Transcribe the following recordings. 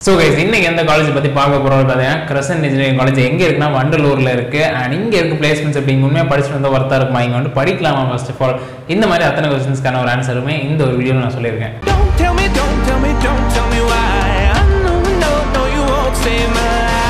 So guys இன்னைக்கு எந்த college பற்றி பார்க்க போகிறோம் பார்த்தீங்கன்னா கிரசன் இன்ஜினியரிங் காலேஜ் எங்கே இருக்குன்னா வண்டலூரில் இருக்குது அண்ட் இங்கே இருக்க பிளேஸ்மெண்ட்ஸ் எப்படி இங்கே உண்மையாக படிச்சுட்டு வந்தால் ஒர்த்தாக இருக்குமா இங்கே வந்து படிக்கலாமா ஃபர்ஸ்ட் ஆஃப் ஆல் இந்த மாதிரி அத்தனை கொஸ்டின்ஸ்க்கான ஒரு ஆன்சருமே இந்த ஒரு வீடியோவில் நான் சொல்லியிருக்கேன் Don't tell me, don't tell me, don't tell me why. I know, no, no, you won't save my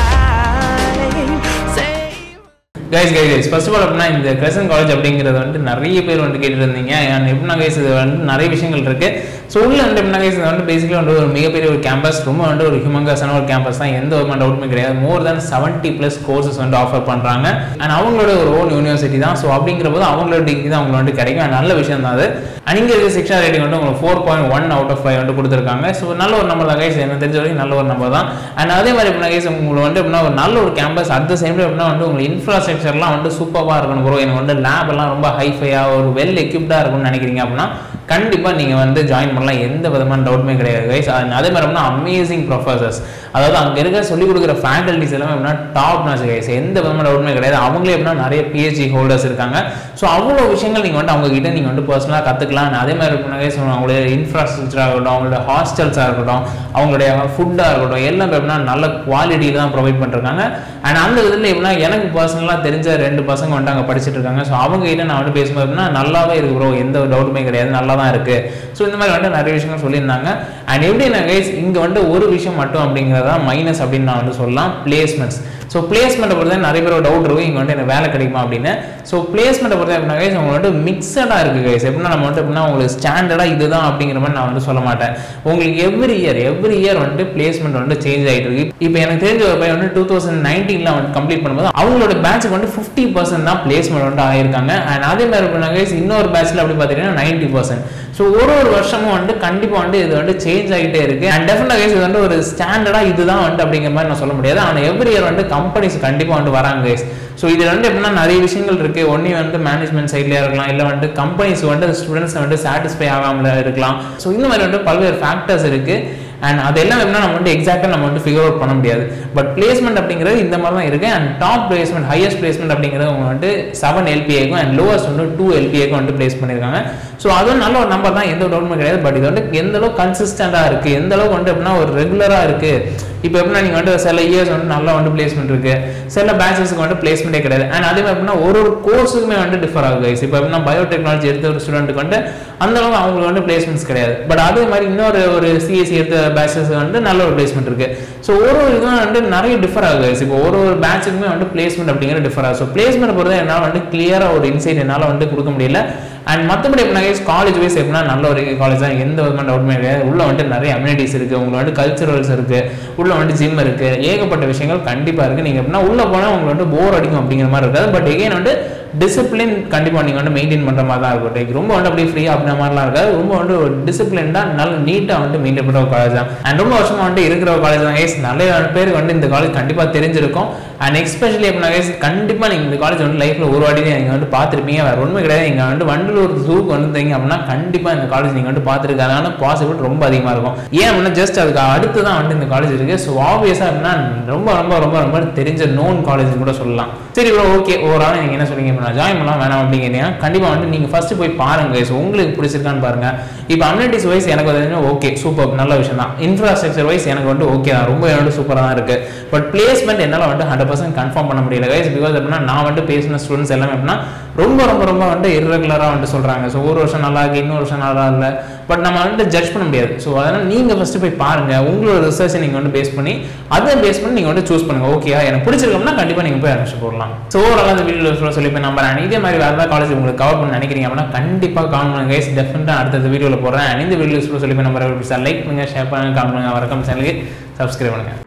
life. Save. Guys guys guys first of all அப்படின்னா இந்த கிரசன் காலேஜ் அப்படிங்கிறது வந்து நிறைய பேர் வந்து கேட்டுட்டு இருந்தீங்க அண்ட் எப்படின்னா கைஸ் இது வந்து நிறைய விஷயங்கள் இருக்கு ஸோ உள்ள வந்து எப்படின்னா கைஸ் இது வந்து பேசிக்கலி வந்து ஒரு மிகப்பெரிய ஒரு கேம்பஸ் ரொம்ப வந்து ஒரு ஹியூமங்கஸான ஒரு கேம்பஸ் தான் எந்த ஒரு டவுட்டுமே கிடையாது more than seventy plus courses வந்து ஆஃபர் பண்ணுறாங்க அண்ட் அவங்களோட ஒரு ஓன் யூனிவர்சிட்டி தான் ஸோ அப்படிங்கிற போது அவங்களோட டிகிரி தான் அவங்களுக்கு வந்து கிடைக்கும் And நல்ல விஷயம் தான் அது அண்ட் இங்கே இருக்க சிக்ஷா ரேட்டிங் வந்து உங்களுக்கு four point one out of five வந்து கொடுத்துருக்காங்க ஸோ நல்ல ஒரு நம்பர் தான் கைஸ் எனக்கு தெரிஞ்ச வரைக்கும் நல்ல ஒரு நம்பர் தான் அண்ட் அதே மாதிரி எப்படின்னா கைஸ் உங்களுக்கு வந்து எப்படின்னா ஒரு நல்ல ஒரு கேம்பஸ் அட் த சேம் எப்படின்னா வந்து உங்களுக்கு இன்ஃப்ராஸ்ட்ரக்சர்லாம் வந்து சூப்பராக இருக்கணும் ப்ரோ எனக்கு வந்து லேப் எல்லாம் ரொம்ப ஹைஃபையாக ஒரு வெல் எக்யூப்டாக இருக்கும்னு நினைக்கிறீங்க அப்படின்னா கண்டிப்பாக நீங்கள் வந்து ஜாயின் பண்ணலாம் எந்த விதமான டவுட்டுமே கிடையாது கைஸ் அதே மாதிரி அப்படின்னா அமேசிங் ப்ரொஃபசர்ஸ் அதாவது அங்கே இருக்க சொல்லிக் கொடுக்குற ஃபேக்கல்டிஸ் எல்லாமே எப்படின்னா டாப் நாச் கைஸ் எந்த விதமான டவுட்டுமே கிடையாது அவங்களே எப்படின்னா நிறைய பிஹெச்டி ஹோல்டர்ஸ் இருக்காங்க ஸோ அவ்வளோ விஷயங்கள் நீங்கள் வந்து அவங்க கிட்ட நீங்கள் வந்து பர்சனலாக கற்றுக்கலாம் அதே மாதிரி எப்படின்னா கைஸ் அவங்களுடைய இன்ஃப்ராஸ்ட்ரக்சராக இருக்கட்டும் அவங்களோட ஹாஸ்டல்ஸாக இருக்கட்டும் அவங்களுடைய ஃபுட்டாக இருக்கட்டும் எல்லாம் எப்படின்னா நல்ல குவாலிட்டியில் தான் ப்ரொவைட் பண்ணிருக்காங்க அண்ட் அந்த விதத்தில் எப்படின்னா எனக்கு பர்சனலாக தெரிஞ்ச ரெண்டு பசங்க வந்து அங்கே படிச்சுட்டு இருக்காங்க ஸோ அவங்க கிட்ட நான் வந்து பேசும்போது எப்படின்னா நல்லாவே இருக்கு ப்ரோ எந்த ஒரு டவுட்டுமே கிடையாது நல்லா தான் இருக்கு ஸோ இந்த மாதிரி வந்து நிறைய விஷயங்கள் சொல்லியிருந்தாங்க அண்ட் எப்படி நான் கைஸ் இங்கே வந்து ஒரு விஷயம் மட்டும் அப்படிங்கிறதா மைனஸ் அப்படின்னு நான் வந்து சொல்லலாம் பிளேஸ்மெண்ட்ஸ் ஸோ பிளேஸ்மெண்ட்டை பொறுத்த நிறைய பேர் டவுட் இருக்கும் இங்கே வந்து எனக்கு வேலை கிடைக்குமா அப்படின்னு ஸோ பிளேஸ்மெண்ட்டை பொறுத்த எப்படின்னா கைஸ் உங்களுக்கு வந்து மிக்சடாக இருக்குது கைஸ் எப்படின்னா நம்ம வந்து எப்படின்னா உங்களுக்கு ஸ்டாண்டர்டாக இதுதான் அப்படிங்கிற மாதிரி நான் வந்து சொல்ல மாட்டேன் உங்களுக்கு எவ்ரி இயர் எவ்ரி இயர் வந்துட்டு பிளேஸ்மெண்ட் வந்து சேஞ்ச் ஆகிட்டு இருக்கு இப்போ எனக்கு தெரிஞ்ச ஒரு பையன் வந்து டூ தௌசண்ட் நைன்டீனில் வந்து கம்ப்ளீட் பண்ணும்போது அவங்களோட பேட்சுக்கு வந்து ஃபிஃப்டி பர்சன்ட் தான் பிளேஸ்மெண்ட் வந்து ஆயிருக்காங்க அண்ட் அதே மாதிரி எப்படின்னா guys, இன்னொரு பேட்சில் அப்படி பார்த்தீங்கன்னா நைன்டி பர்சன்ட் ஸோ ஒரு ஒரு வருஷமும் வந்து கண்டிப்பாக வந்து இது வந்து சேஞ்ச் ஆகிட்டே இருக்கு அண்ட் டெஃபினட் கைஸ் இது வந்து ஒரு ஸ்டாண்டர்டாக இதுதான் வந்து அப்படிங்கிற மாதிரி நான் சொல்ல முடியாது ஆனால் எவ்ரி இயர் வந்து கம்பெனிஸ் கண்டிப்பாக வந்து வராங்க கைஸ் ஸோ இதில் வந்து எப்படின்னா நிறைய விஷயங்கள் இருக்கு ஒன்றி வந்து மேனேஜ்மெண்ட் சைட்லேயே இருக்கலாம் இல்லை வந்து கம்பெனிஸ் வந்து ஸ்டூடெண்ட்ஸ் வந்து சாட்டிஸ்ஃபை ஆகாமல் இருக்கலாம் ஸோ இந்த மாதிரி வந்து பல்வேறு ஃபேக்டர்ஸ் இருக்கு அண்ட் அதெல்லாம் எப்படின்னா நம்ம வந்து எக்ஸாக்டாக நம்ம வந்து ஃபிகர் அவுட் பண்ண முடியாது பட் பிளேஸ்மெண்ட் அப்படிங்கிறது இந்த மாதிரி தான் இருக்குது and top placement highest placement அப்படிங்கிறது அவங்க வந்து செவன் எல்பிஏக்கும் அண்ட் லோவஸ்ட் வந்து டூ எல்பிஏக்கும் வந்து பிளேஸ் பண்ணியிருக்காங்க ஸோ அதுவும் நல்ல ஒரு நம்பர் தான் எந்த டவுட்டுமே கிடையாது பட் இது வந்து எந்த அளவுக்கு கன்சிஸ்டண்டாக இருக்குது எந்த அளவுக்கு வந்து எப்படின்னா ஒரு ரெகுலராக இருக்குது இப்போ எப்படின்னா நீங்கள் வந்து சில இயர்ஸ் வந்து நல்லா வந்து பிளேஸ்மெண்ட் இருக்கு சில பேச்சஸ்க்கு வந்து பிளேஸ்மெண்ட்டே கிடையாது அண்ட் அதே மாதிரி எப்படின்னா ஒரு ஒரு கோர்ஸுக்குமே வந்து டிஃபர் ஆகுது guys. இப்போ எப்படின்னா பயோடெக்னாலஜி எடுத்த ஒரு ஸ்டூடெண்ட்டுக்கு வந்து அந்த அளவுக்கு அவங்களுக்கு வந்து பிளேஸ்மெண்ட்ஸ் கிடையாது பட் அதே மாதிரி இன்னொரு ஒரு சிஎஸ்சி எடுத்த பேச்சஸ் வந்து நல்ல ஒரு பிளேஸ்மெண்ட் இருக்கு ஸோ ஒரு ஒரு இதுவும் வந்து நிறைய டிஃபர் ஆகுது guys. இப்போ ஒரு ஒரு பேட்சுக்குமே வந்து பிளேஸ்மெண்ட் அப்படிங்கிற டிஃபர் ஆகுது ஸோ பிளேஸ்மெண்ட் பொறுத்த என்னால் வந்து கிளியராக ஒரு இன்சைட் என்னால் வந்து கொடுக்க முடியல அண்ட் மற்றபடி எப்படின்னா காலேஜ் வைஸ் எப்படின்னா நல்ல ஒரு காலேஜ் தான் எந்த விதமான டவுட்டுமே கிடையாது உள்ள வந்துட்டு நிறைய அம்யூனிட்டிஸ் இருக்கு உங்களுக்கு வந்து கல்ச்சுரல்ஸ் இருக்கு உள்ள வந்துட்டு ஜிம் இருக்கு ஏகப்பட்ட விஷயங்கள் கண்டிப்பா இருக்கு நீங்க எப்படின்னா உள்ள போனா உங்களுக்கு வந்து போர் அடிக்கும் அப்படிங்கிற மாதிரி இருக்காது பட் எகைன் வந்து டிசிப்ளின் கண்டிப்பா நீங்க வந்து மெயின்டைன் பண்ற மாதிரி தான் இருக்கும் Like ரொம்ப வந்து அப்படியே ஃப்ரீ அப்படின்ற மாதிரிலாம் இருக்காது ரொம்ப வந்து ஒரு டிசிப்ளின்டா நல்ல நீட்டா வந்து மெயின்டைன் பண்ற ஒரு காலேஜ் தான் அண்ட் ரொம்ப வருஷமா வந்து இருக்கிற ஒரு காலேஜ் தான் guys. நிறைய பேருக்கு வந்து இந்த காலேஜ் கண்டிப்பா தெரிஞ்சிருக்கும் அண்ட் எஸ்பெஷலி எப்படின்னா guys, கண்டிப்பா நீங்க இந்த காலேஜ் வந்து லைஃப்ல ஒரு வாட்டி நீங்க வந்து பார்த்திருப்பீங்க வேற ஒண்ணுமே கிடையாது நீங்க வந்து வண்டலூர் ஜூக்கு வந்துட்டீங்க அப்படின்னா கண்டிப்பா இந்த காலேஜ் நீங்க வந்து பார்த்துருக்காங்க பாசிபிள் ரொம்ப அதிகமா இருக்கும் ஏன் அப்படின்னா ஜஸ்ட் அதுக்கு அடுத்து தான் வந்து இந்த காலேஜ் இருக்கு ஸோ ஆப்வியஸா அப்படின்னா ரொம்ப ரொம்ப ரொம்ப ரொம்ப தெரிஞ்ச நோன் காலேஜ் கூட சொல்லலாம் சரி ப்ரோ ஓகே ஓவரால் நீங்க என்ன சொல்றீங்க அப்படின்னா ஜாயின் பண்ணலாம் வேணாம் அப்படிங்கிறீங்க கண்டிப்பா வந்து நீங்க ஃபர்ஸ்ட் போய் பாருங்க guys. உங்களுக்கு பிடிச்சிருக்கான்னு பாருங்க இப்போ அம்யூனிட்டிஸ் வைஸ் எனக்கு வந்து ஓகே சூப்பர் நல்ல விஷயம் தான் இன்ஃப்ராஸ்ட்ரக்சர் வைஸ் எனக்கு வந்து ஓகே தான் ரொம்ப வந்து சூப்பராக தான் இருக்கு பட் பிளேஸ்மெண்ட் என்னால் வந்து ஹண்ட்ரட் பர்சன்ட் கன்ஃபார்ம் பண்ண முடியல கைஸ் பிகாஸ் எப்படின்னா நான் வந்து பேசின ஸ்டூடெண்ட்ஸ் எல்லாமே எப்படின்னா ரொம்ப ரொம்ப ரொம்ப வந்து இர்ரெகுலராக வந்து சொல்றாங்க ஸோ ஒரு வருஷம் நல்லா இருக்கு இன்னொரு வருஷம் நல்லா இல்லை பட் நம்ம வந்து ஜட்ஜ் பண்ண முடியாது ஸோ அதனால் நீங்கள் ஃபர்ஸ்ட் போய் பாருங்க உங்களோட ரிசர்ச்சை நீங்கள் வந்து பேஸ் பண்ணி அதை பேஸ் பண்ணி நீங்கள் வந்து சூஸ் பண்ணுங்க ஓகே எனக்கு பிடிச்சிருக்கோம்னா கண்டிப்பாக நீங்கள் போய் அட்மிஷன் போடலாம் ஸோ ஓவரால் அந்த வீடியோ சொல்லி போய் நம்பர் அண்ட் இதே மாதிரி வேறு ஏதாவது காலேஜ் உங்களுக்கு கவர் பண்ண நினைக்கிறீங்க அப்படின்னா கண்டிப்பாக கால் பண்ணுங்க கைஸ் டெஃபினட்டாக அடுத்த வீடியோவில் போடுறேன் அண்ட் இந்த வீடியோ சொல்லி போய் நம்பர் லைக் பண்ணுங்க ஷேர் பண்ணுங்க கால் பண்ணுங்க வணக்கம் சேனலுக்கு சப்ஸ்கிரைப் பண்ணுங்க